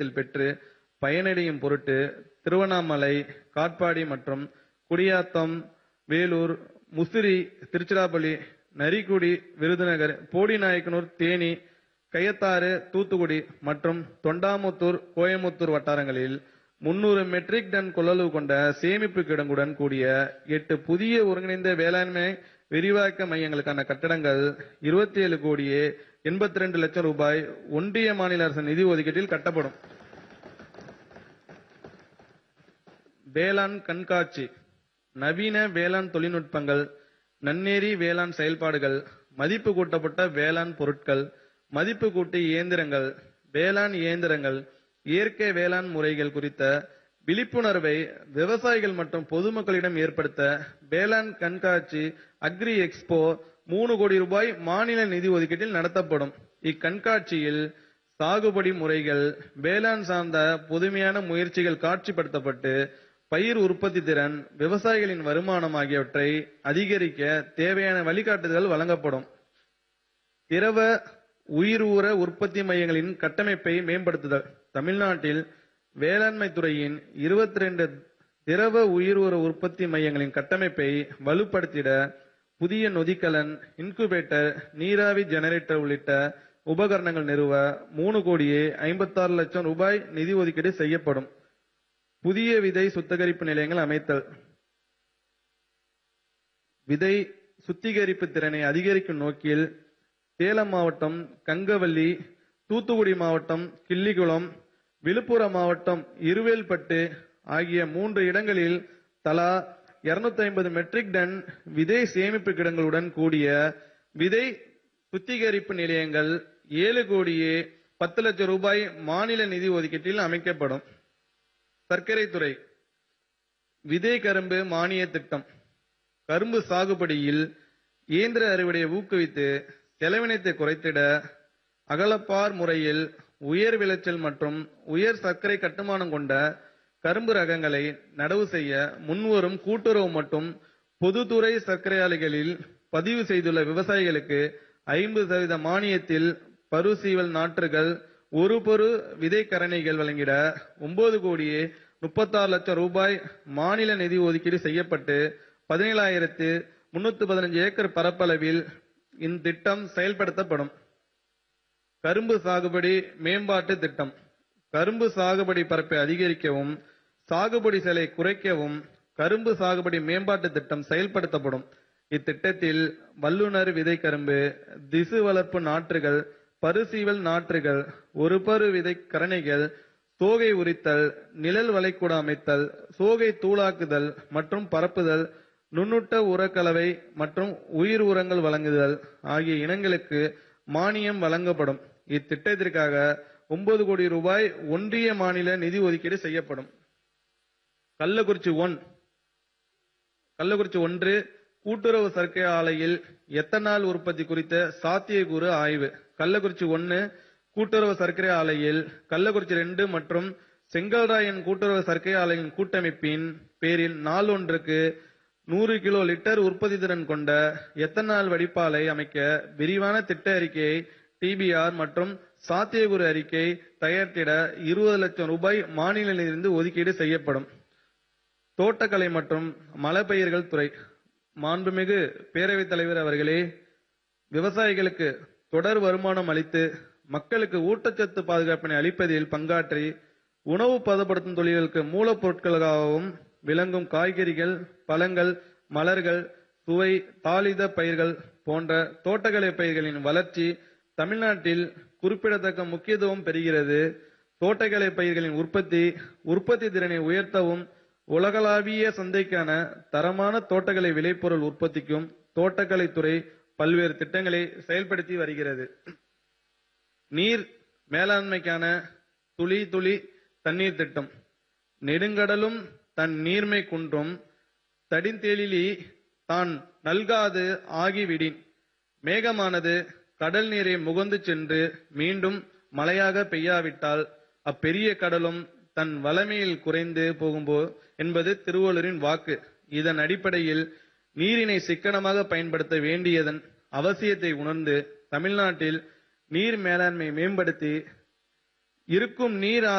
வேகத்தில் பெற்று பயனடையும் பொருட்டு திருவண்ணாமலை காட்பாடி மற்றும் குடியாத்தம் வேலூர் முசிறி திருச்சிராப்பள்ளி நரிக்குடி விருதுநகர் போடிநாயக்கனூர் தேனி கயத்தாறு தூத்துக்குடி மற்றும் தொண்டாமுத்தூர் கோயமுத்தூர் வட்டாரங்களில் முன்னூறு மெட்ரிக் டன் கொள்ளளவு கொண்ட சேமிப்பு கிடங்குடன் கூடிய எட்டு புதிய ஒருங்கிணைந்த வேளாண்மை விரிவாக்க மையங்களுக்கான கட்டடங்கள் இருபத்தி ஏழு கோடியே எண்பத்தி ரெண்டு லட்சம் ரூபாய் ஒன்றிய மாநில அரசு நிதி ஒதுக்கீட்டில் கட்டப்படும் வேளாண் கண்காட்சி நவீன வேளாண் தொழில்நுட்பங்கள் நன்னேரி வேளாண் செயல்பாடுகள் மதிப்பு கூட்டப்பட்ட வேளாண் பொருட்கள் மதிப்பு கூட்டு இயந்திரங்கள் வேளாண் இயந்திரங்கள் இயற்கை வேளாண் முறைகள் குறித்த விழிப்புணர்வை விவசாயிகள் மற்றும் பொதுமக்களிடம் ஏற்படுத்த வேளாண் கண்காட்சி அக்ரி எக்ஸ்போ மூணு கோடி ரூபாய் மாநில நிதி ஒதுக்கீட்டில் நடத்தப்படும் இக்கண்காட்சியில் சாகுபடி முறைகள் வேளாண் சார்ந்த புதுமையான முயற்சிகள் காட்சிப்படுத்தப்பட்டு பயிர் உற்பத்தி திறன் விவசாயிகளின் வருமானம் ஆகியவற்றை அதிகரிக்க தேவையான வழிகாட்டுதல்கள் வழங்கப்படும் திரவ உயிர் ஊர உற்பத்தி மையங்களின் கட்டமைப்பை மேம்படுத்துதல் தமிழ்நாட்டில் வேளாண்மை துறையின் இருபத்தி ரெண்டு திரவ உயிர் ஊர உற்பத்தி மையங்களின் கட்டமைப்பை வலுப்படுத்திட புதிய நொதிக்கலன் இன்குபேட்டர் நீராவி ஜெனரேட்டர் உள்ளிட்ட உபகரணங்கள் நிறுவ மூணு கோடியே ஐம்பத்தாறு லட்சம் ரூபாய் நிதி ஒதுக்கீடு செய்யப்படும் புதிய விதை சுத்திகரிப்பு நிலையங்கள் அமைத்தல் விதை சுத்திகரிப்பு திறனை அதிகரிக்கும் நோக்கில் சேலம் மாவட்டம் கங்கவல்லி தூத்துக்குடி மாவட்டம் கிள்ளிகுளம் விழுப்புரம் மாவட்டம் இருவேல்பட்டு ஆகிய மூன்று இடங்களில் தலா 250 ஐம்பது மெட்ரிக் டன் விதை சேமிப்பு கிடங்களுடன் கூடிய விதை சுத்திகரிப்பு நிலையங்கள் ஏழு கோடியே பத்து லட்சம் ரூபாய் மாநில நிதி ஒதுக்கீட்டில் அமைக்கப்படும் சர்க்கரை துறை விதை கரும்பு மானிய திட்டம் கரும்பு சாகுபடியில் இயந்திர அறுவடையை ஊக்குவித்து செலவினத்தை குறைத்திட அகலப்பார் முறையில் உயர் விளைச்சல் மற்றும் உயர் சர்க்கரை கட்டுமானம் கொண்ட கரும்பு ரகங்களை நடவு செய்ய முன்வரும் கூட்டுறவு மற்றும் பொதுத்துறை சர்க்கரை ஆலைகளில் பதிவு செய்துள்ள விவசாயிகளுக்கு ஐம்பது சதவீத மானியத்தில் பருசீவல் நாற்றுகள் ஒரு பொரு விதை கரணைகள் வழங்கிட ஒன்பது கோடியே முப்பத்தாறு லட்சம் ரூபாய் மாநில நிதி ஒதுக்கீடு செய்யப்பட்டு பதினேழாயிரத்து முன்னூத்தி பதினஞ்சு ஏக்கர் பரப்பளவில் இத்திட்டம் செயல்படுத்தப்படும் கரும்பு சாகுபடி மேம்பாட்டு திட்டம் கரும்பு சாகுபடி பரப்பை அதிகரிக்கவும் சாகுபடி செலை குறைக்கவும் கரும்பு சாகுபடி மேம்பாட்டு திட்டம் செயல்படுத்தப்படும் இத்திட்டத்தில் வல்லுநர் விதை கரும்பு திசு வளர்ப்பு நாற்றுகள் பருசீவல் நாற்றுகள் ஒரு பரு விதை கரணைகள் சோகை உரித்தல் நிழல் வளைக்கூட அமைத்தல் சோகை தூளாக்குதல் மற்றும் பரப்புதல் நுண்ணுட்ட உரக்கலவை மற்றும் உயிர் உரங்கள் வழங்குதல் ஆகிய இனங்களுக்கு மானியம் வழங்கப்படும் இத்திட்டத்திற்காக ஒன்பது கோடி ரூபாய் ஒன்றிய மாநில நிதி ஒதுக்கீடு செய்யப்படும் கள்ளக்குறிச்சி ஒன் கள்ளக்குறிச்சி ஒன்று கூட்டுறவு சர்க்கரை ஆலையில் எத்தனால் உற்பத்தி குறித்த சாத்தியக்கூறு ஆய்வு கள்ளக்குறிச்சி ஒன்னு கூட்டுறவு சர்க்கரை ஆலையில் கள்ளக்குறிச்சி ரெண்டு மற்றும் செங்கல்ராயன் கூட்டுறவு சர்க்கரை ஆலையின் கூட்டமைப்பின் பேரில் நாள் ஒன்றுக்கு நூறு கிலோ லிட்டர் உற்பத்தி திறன் கொண்ட எத்தனால் வடிப்பாலை அமைக்க விரிவான திட்ட அறிக்கையை டிபிஆர் மற்றும் சாத்தியக்கூறு அறிக்கை தயாரித்திட இருபது லட்சம் ரூபாய் மாநில நிதியிலிருந்து ஒதுக்கீடு செய்யப்படும் தோட்டக்கலை மற்றும் மலைப்பயிர்கள் துறை மாண்புமிகு பேரவைத் தலைவர் அவர்களே விவசாயிகளுக்கு தொடர் வருமானம் அளித்து மக்களுக்கு ஊட்டச்சத்து பாதுகாப்பினை அளிப்பதில் பங்காற்றி உணவு பதப்படுத்தும் தொழில்களுக்கு மூலப்பொருட்களாகவும் விளங்கும் காய்கறிகள் பழங்கள் மலர்கள் சுவை தாளித பயிர்கள் போன்ற தோட்டக்கலை பயிர்களின் வளர்ச்சி தமிழ்நாட்டில் குறிப்பிடத்தக்க முக்கியத்துவம் பெறுகிறது தோட்டக்கலை பயிர்களின் உற்பத்தி உற்பத்தி திறனை உயர்த்தவும் உலகளாவிய சந்தைக்கான தரமான தோட்டக்கலை விளைபொருள் உற்பத்திக்கும் தோட்டக்கலைத்துறை பல்வேறு திட்டங்களை செயல்படுத்தி வருகிறது நீர் மேலாண்மைக்கான துளி துளி தண்ணீர் திட்டம் நெடுங்கடலும் தன் நீர்மை குன்றும் தடிந்தெழிலி தான் நல்காது ஆகிவிடின் மேகமானது கடல் நீரை முகந்து சென்று மீண்டும் மழையாக பெய்யாவிட்டால் அப்பெரிய கடலும் தன் வளமையில் குறைந்து போகும்போ என்பது திருவள்ளுவரின் வாக்கு இதன் அடிப்படையில் நீரினை சிக்கனமாக பயன்படுத்த வேண்டியதன் அவசியத்தை உணர்ந்து தமிழ்நாட்டில் நீர் மேலாண்மை மேம்படுத்தி இருக்கும் நீர்